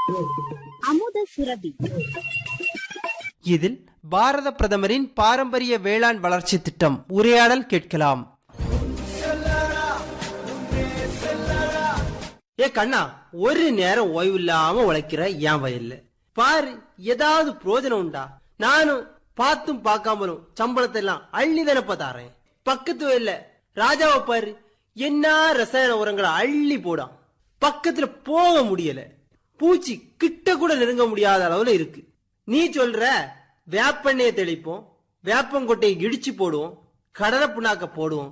அமுத சுரபி இதில் பாரத பிரதமரின் பாரம்பரிய வேளாண் வளர்ச்சி திட்டம் உரையாடல் கேட்கலாம் ஏ கண்ணா ஒரு நேரம் ஓய்வு இல்லாம உழைக்கிற என் வயல்ல பாரு ஏதாவது பிரயோஜனம் உண்டா நானும் பார்த்தும் பார்க்காமலும் சம்பளத்தை எல்லாம் அள்ளி தானப்பா தாரேன் பக்கத்து வயல்ல ராஜாவை பாரு என்ன ரசாயன உரங்களை அள்ளி போடான் பக்கத்துல போக முடியல பூச்சி கிட்ட கூட நெருங்க முடியாத அளவுல இருக்கு நீ சொல்ற வேப்பெண்ணெயை தெளிப்போம் வேப்பங்கொட்டையை இடிச்சு போடுவோம் கடலை புண்ணாக்க போடுவோம்